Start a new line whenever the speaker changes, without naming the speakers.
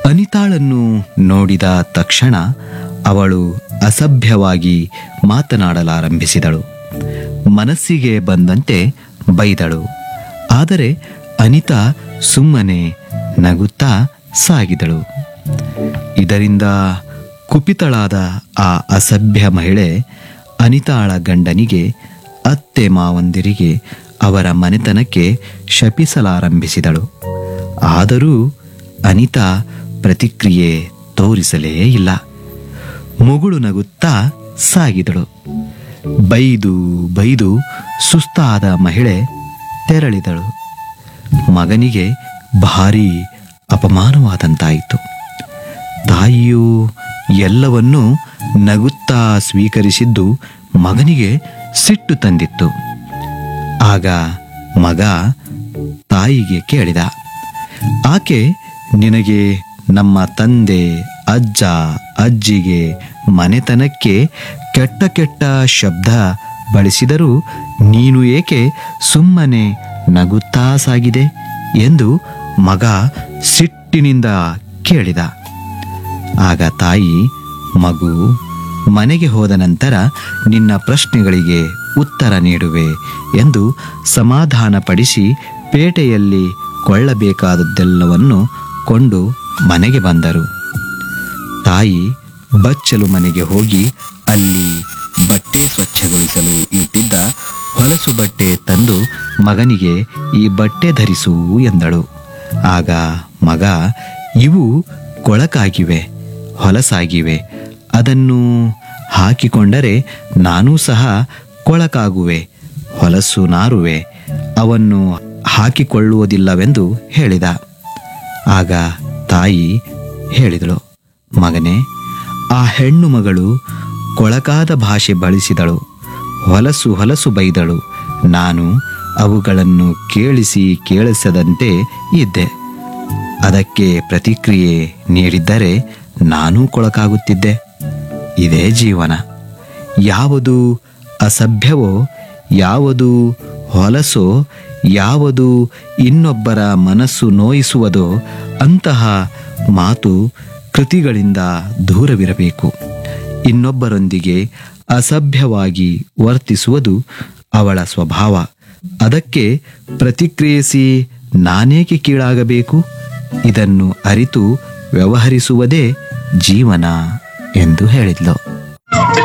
ಅನಿತಾಳನ್ನು ನೋಡಿದ ತಕ್ಷಣ ಅವಳು ಅಸಭ್ಯವಾಗಿ ಮಾತನಾಡಲಾರಂಭಿಸಿದಳು ಮನಸ್ಸಿಗೆ ಬಂದಂತೆ ಬೈದಳು ಆದರೆ ಅನಿತಾ ಸುಮ್ಮನೆ ನಗುತ್ತಾ ಸಾಗಿದಳು ಇದರಿಂದ ಕುಪಿತಳಾದ ಆ ಅಸಭ್ಯ ಮಹಿಳೆ ಅನಿತಾಳ ಗಂಡನಿಗೆ ಅತ್ತೆ ಮಾವಂದಿರಿಗೆ ಅವರ ಮನೆತನಕ್ಕೆ ಶಪಿಸಲಾರಂಭಿಸಿದಳು ಆದರೂ ಅನಿತಾ ಪ್ರತಿಕ್ರಿಯೆ ತೋರಿಸಲೇ ಇಲ್ಲ ಮುಗುಳು ನಗುತ್ತಾ ಸಾಗಿದಳು ಬೈದು ಬೈದು ಸುಸ್ತಾದ ಮಹಿಳೆ ತೆರಳಿದಳು ಮಗನಿಗೆ ಭಾರೀ ಅಪಮಾನವಾದಂತಾಯಿತು ತಾಯಿಯು ಎಲ್ಲವನ್ನೂ ನಗುತ್ತಾ ಸ್ವೀಕರಿಸಿದ್ದು ಮಗನಿಗೆ ಸಿಟ್ಟು ತಂದಿತ್ತು ಆಗ ಮಗ ತಾಯಿಗೆ ಕೇಳಿದ ಆಕೆ ನಿನಗೆ ನಮ್ಮ ತಂದೆ ಅಜ್ಜ ಅಜ್ಜಿಗೆ ಮನೆತನಕ್ಕೆ ಕೆಟ್ಟ ಕೆಟ್ಟ ಶಬ್ದ ಬಳಸಿದರೂ ನೀನು ಏಕೆ ಸುಮ್ಮನೆ ನಗುತ್ತಾ ಸಾಗಿದೆ ಎಂದು ಮಗ ಸಿಟ್ಟಿನಿಂದ ಕೇಳಿದ ಆಗ ತಾಯಿ ಮಗು ಮನೆಗೆ ಹೋದ ನಂತರ ನಿನ್ನ ಪ್ರಶ್ನೆಗಳಿಗೆ ಉತ್ತರ ನೀಡುವೆ ಎಂದು ಸಮಾಧಾನಪಡಿಸಿ ಪೇಟೆಯಲ್ಲಿ ಕೊಳ್ಳಬೇಕಾದದ್ದೆಲ್ಲವನ್ನು ಕೊಂಡು ಮನೆಗೆ ಬಂದರು ತಾಯಿ ಬಚ್ಚಲು ಮನೆಗೆ ಹೋಗಿ ಅಲ್ಲಿ ಬಟ್ಟೆ ಸ್ವಚ್ಛಗೊಳಿಸಲು ಇಟ್ಟಿದ್ದ ಹೊಲಸು ಬಟ್ಟೆ ತಂದು ಮಗನಿಗೆ ಈ ಬಟ್ಟೆ ಧರಿಸು ಎಂದಳು ಆಗ ಮಗ ಇವು ಕೊಳಕಾಗಿವೆ ಹೊಲಸಾಗಿವೆ ಅದನ್ನು ಹಾಕಿಕೊಂಡರೆ ನಾನೂ ಸಹ ಕೊಳಕಾಗುವೆ ಹೊಲಸು ನಾರುವೆ ಅವನ್ನು ಹಾಕಿಕೊಳ್ಳುವುದಿಲ್ಲವೆಂದು ಹೇಳಿದ ಆಗ ತಾಯಿ ಹೇಳಿದಳು ಮಗನೇ ಆ ಹೆಣ್ಣು ಮಗಳು ಕೊಳಕಾದ ಭಾಷೆ ಬಳಸಿದಳು ಹೊಲಸು ಹೊಲಸು ಬೈದಳು ನಾನು ಅವುಗಳನ್ನು ಕೇಳಿಸಿ ಕೇಳಿಸದಂತೆ ಇದ್ದೆ ಅದಕ್ಕೆ ಪ್ರತಿಕ್ರಿಯೆ ನೀಡಿದ್ದರೆ ನಾನೂ ಕೊಳಕಾಗುತ್ತಿದ್ದೆ ಇದೇ ಜೀವನ ಯಾವುದು ಅಸಭ್ಯವೋ ಯಾವುದು ಹೊಲಸೋ ಯಾವುದು ಇನ್ನೊಬ್ಬರ ಮನಸ್ಸು ನೋಯಿಸುವುದೋ ಅಂತಹ ಮಾತು ಕೃತಿಗಳಿಂದ ದೂರವಿರಬೇಕು ಇನ್ನೊಬ್ಬರೊಂದಿಗೆ ಅಸಭ್ಯವಾಗಿ ವರ್ತಿಸುವುದು ಅವಳ ಸ್ವಭಾವ ಅದಕ್ಕೆ ಪ್ರತಿಕ್ರಿಯಿಸಿ ನಾನೇಕೆ ಕೀಳಾಗಬೇಕು ಇದನ್ನು ಅರಿತು ವ್ಯವಹರಿಸುವುದೇ ಜೀವನ ಎಂದು ಹೇಳಿದ್ಲು